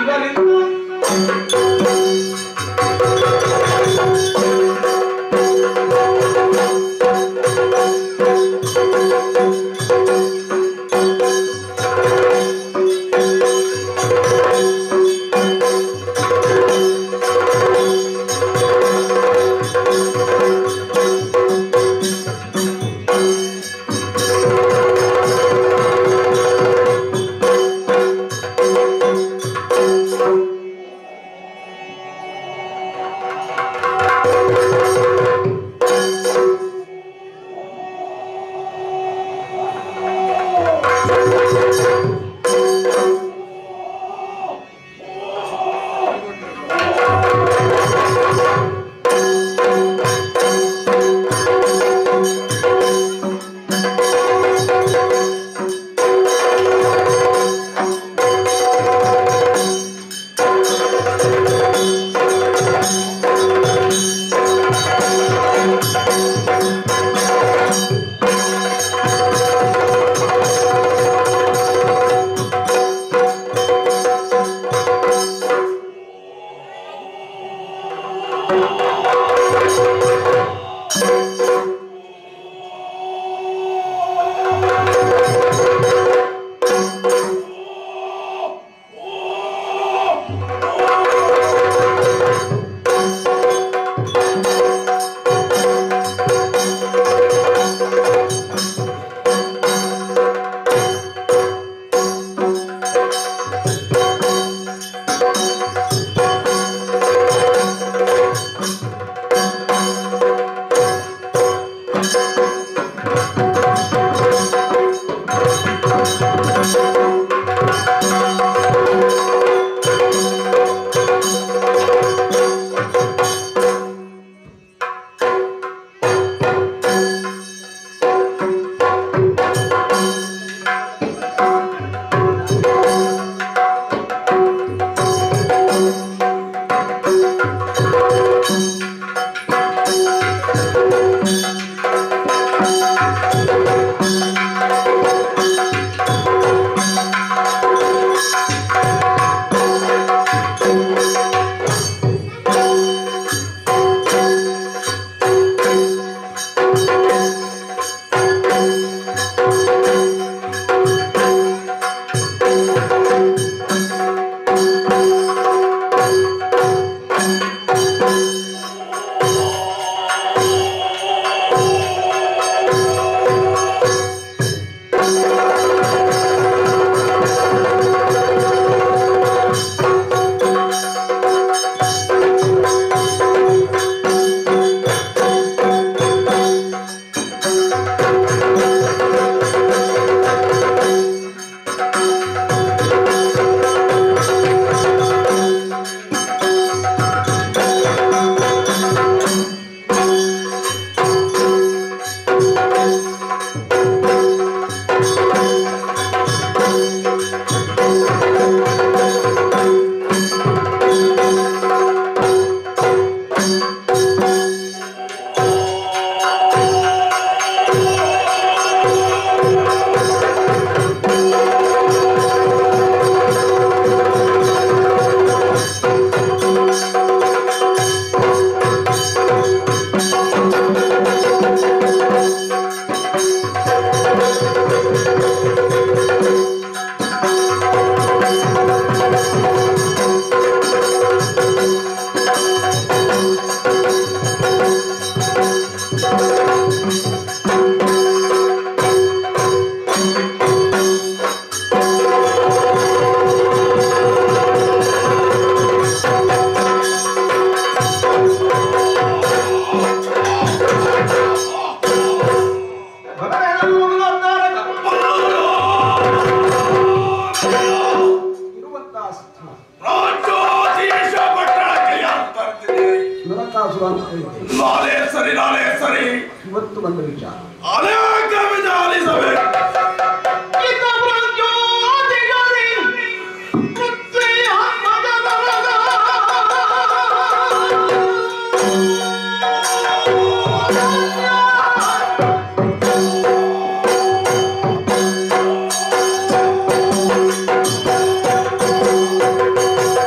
ಇರುವಂತಹ ಸ್ಥಳ ರಾಜ್ಯಾಧೀಶ ಪಟ್ಟಣಕ್ಕೆ ಯಾಕೆ ಬರ್ತಿದ್ದೀರಿ ನರಕಾಸುರ ಅಂತ ಹೇಳ್ತೀವಿ. ನಾನೇ ಸರಿ ನಾನೇ ಸರಿ ಇವತ್ತು ಬಂದ ವಿಚಾರ ಅನೇಕ ವಿಚಾರಿಸಬೇಕು ಿ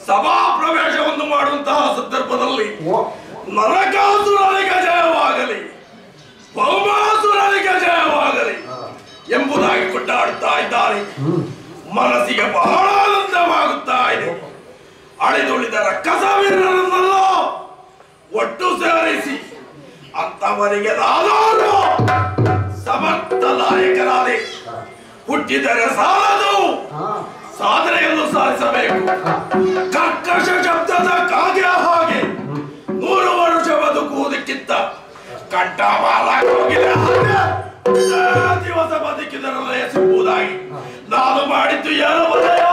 ಸಭಾ ಪ್ರವೇಶವನ್ನು ಮಾಡುವಂತಹ ಸಂದರ್ಭದಲ್ಲಿ ಓ ನರಕಾಸುರನಿಗೆ ಜಯವಾಗಲಿ ಭೌಮಾಸುರನಿಗೆ ಜಯವಾಗಲಿ ಎಂಬುದಾಗಿ ಕೊಂಡಾಡುತ್ತಾ ಇದ್ದಾರೆ ಹ್ಮ್ ಮನಸ್ಸಿಗೆ ಬಹಳ ಆನಂದವಾಗುತ್ತಾ ಇದೆ ಅಳಿದುಳಿದ ರಕ್ಕಸವೀರರನ್ನೆಲ್ಲ ಒಟ್ಟು ಸೇರಿಸಿ ಅಂತವರಿಗೆ ನಾನಾರು ಸಮರ್ಥ ನಾಯಕರಾದೆ ಹುಟ್ಟಿದರೆ ಸಾಲದು ಹಾ ಸಾಧನೆಯನ್ನು ಸಾಧಿಸಬೇಕು ಹಾ ಕರ್ಕಶ ಶಬ್ದದ ಕಾಗೆ ಹಾಗೆ ನೂರು ವರ್ಷ ಬದುಕುವುದಕ್ಕಿಂತ ಕಂಠಮಾಲ ಹೋಗಿದೆ ಹಾಗೆ ಆ ದಿವಸ ಬದುಕಿದರಲ್ಲೇ ಸಿಗುವುದಾಗಿ ನಾನು ಮಾಡಿದ್ದು ಏನು ಬದೆಯೋ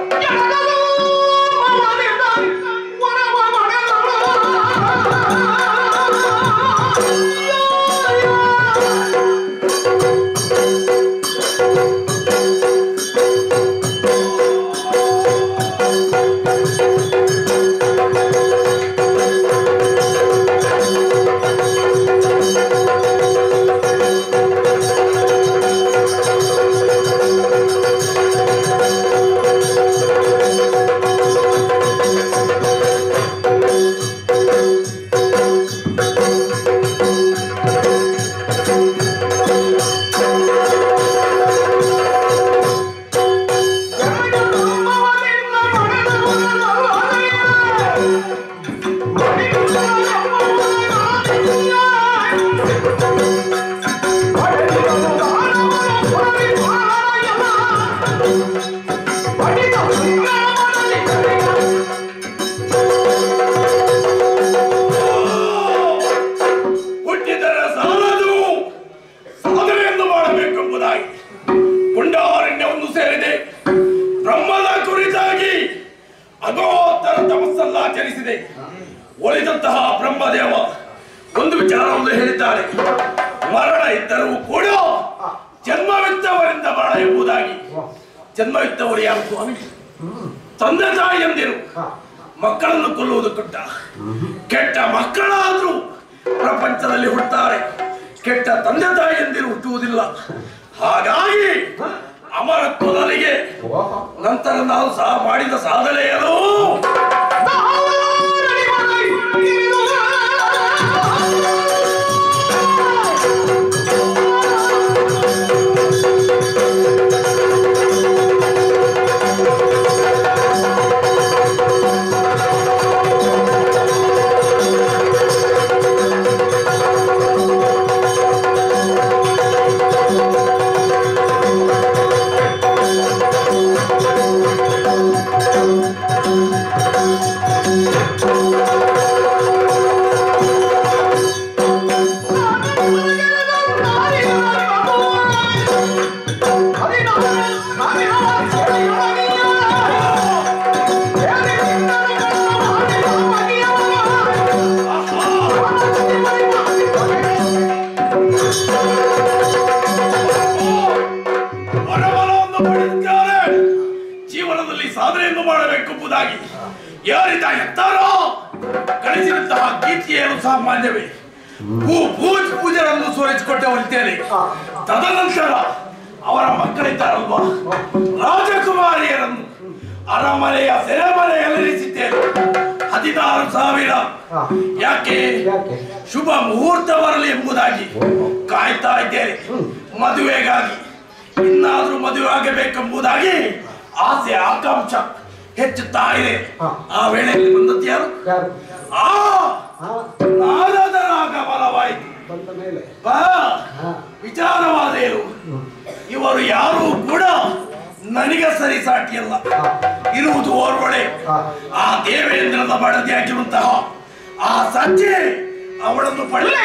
ಹುಟ್ಟಿದರೆ ಸಾಲದು ಸಾಧನೆಯನ್ನು ಮಾಡಬೇಕೆಂಬುದಾಗಿ ಕುಂಡಾರಣ್ಯವನ್ನು ಸೇರಿದೆ ಬ್ರಹ್ಮದ ಕುರಿತಾಗಿ ಅಗೋತ್ತರ ತಪಸ್ಸನ್ನಾಚರಿಸಿದೆ ಒಲಿದಂತಹ ಬ್ರಹ್ಮದೇವ ಒಂದು ವಿಚಾರವನ್ನು ಹೇಳಿದ್ದಾರೆ ಮರಣ ಇದ್ದರೂ ಕೂಡ ಜನ್ಮವಿದ್ದವರಿಂದ ಮರಣ ಎಂಬುದಾಗಿ ಜನ್ಮವಿದ್ದವರು ಯಾರು ಸ್ವಾಮಿ ತಂದೆ ತಾಯಿಯಂದಿರು ಹಾ ಮಕ್ಕಳನ್ನು ಕೊಲ್ಲುವುದು ಕುಟ್ಟ ಕೆಟ್ಟ ಮಕ್ಕಳಾದ್ರೂ ಪ್ರಪಂಚದಲ್ಲಿ ಹುಟ್ಟುತ್ತಾರೆ ಕೆಟ್ಟ ತಂದೆ ತಾಯಿಯಂದಿರು ಹುಟ್ಟುವುದಿಲ್ಲ ಹಾಗಾಗಿ ಅಮರತ್ವದಲ್ಲಿಗೆ ಓಹೋ ನಂತರ ನಾವು ಸಹ ಮಾಡಿದ ಸಾಧನೆ ಏನು ವರವರವನ್ನು ಪಡೆದಿದ್ದಾರೆ ಜೀವನದಲ್ಲಿ ಸಾಧನೆಯನ್ನು ಮಾಡಬೇಕೆಂಬುದಾಗಿ ಯಾರಿದ್ದ ಎತ್ತಾರೋ ಗಳಿಸಿದಂತಹ ಕೀರ್ತಿಯನ್ನು ಸಾಮಾನ್ಯವೇ ಭೂ ಪೂಜ್ ಪೂಜರನ್ನು ಸೋರಿಸಿಕೊಟ್ಟೆ ಹೊಲಿತೇನೆ ತದನಂತರ ಅವರ ಮಕ್ಕಳಿದ್ದಾರಲ್ವಾ ರಾಜಕುಮಾರಿಯರನ್ನು ಅರಮನೆಯ ಸೆರೆಮನೆಯಲ್ಲಿರಿಸಿದ್ದೇನೆ ಹದಿನಾರು ಸಾವಿರ ಹಾ. ಯಾಕೆ ಯಾಕೆ ಶುಭ ಮುಹೂರ್ತ ಬರಲಿ ಎಂಬುದಾಗಿ ಕಾಯ್ತಾ ಇದ್ದೇನೆ ಮದುವೆಗಾಗಿ ಇನ್ನಾದ್ರೂ ಮದುವೆ ಆಗಬೇಕೆಂಬುದಾಗಿ ಆಸೆ ಆಕಾಂಕ್ಷ ಹೆಚ್ಚುತ್ತಾ ಇದೆ ಹಾ. ಆ ವೇಳೆಯಲ್ಲಿ ಬಂದದ್ದು ಯಾರು ಯಾರು ಆ ಹಾ ನಾರದರ ಆಗಮನವಾಯಿತು ಬಂದ ಮೇಲೆ ಬಾ ಹಾ ವಿಚಾರವಾದೇನು ಇವರು ಯಾರೂ ಕೂಡ ನನಗೆ ಸರಿ ಸಾಟಿಯಲ್ಲ ಇರುವುದು ಓರ್ವಳೆ ಹಾ. ಆ ದೇವೇಂದ್ರದ ಬಡದಿಯಾಗಿರುವಂತಹ ಆ ಸಜ್ಜೆ ಅವಳನ್ನು ಪಡೆಯ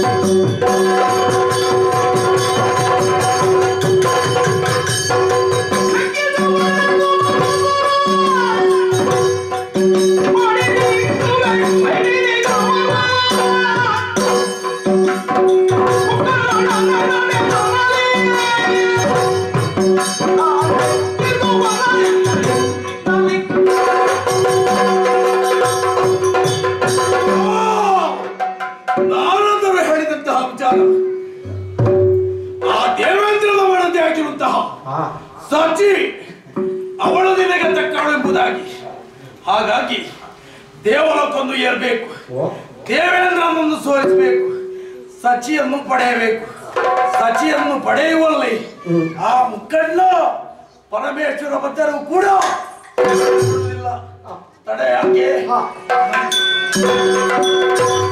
ಆ ಸಚಿ ಅವಳು ನಿನಗೆ ತಕ್ಕವಳು ಎಂಬುದಾಗಿ ಹಾಗಾಗಿ ದೇವಲಕ್ಕೊಂದು ಏರ್ಬೇಕು ಓ ದೇವೇಂದ್ರನನ್ನು ಸೋಲಿಸಬೇಕು ಸಚಿಯನ್ನು ಪಡೆಯಬೇಕು ಸಚಿಯನ್ನು ಪಡೆಯುವಲ್ಲಿ ಆ ಮುಖಂಡ ಪರಮೇಶ್ವರ ಭದ್ರರು ಕೂಡ ಬಿಡುವುದಿಲ್ಲ. ತಡೆ ಯಾಕೆ ಹಾ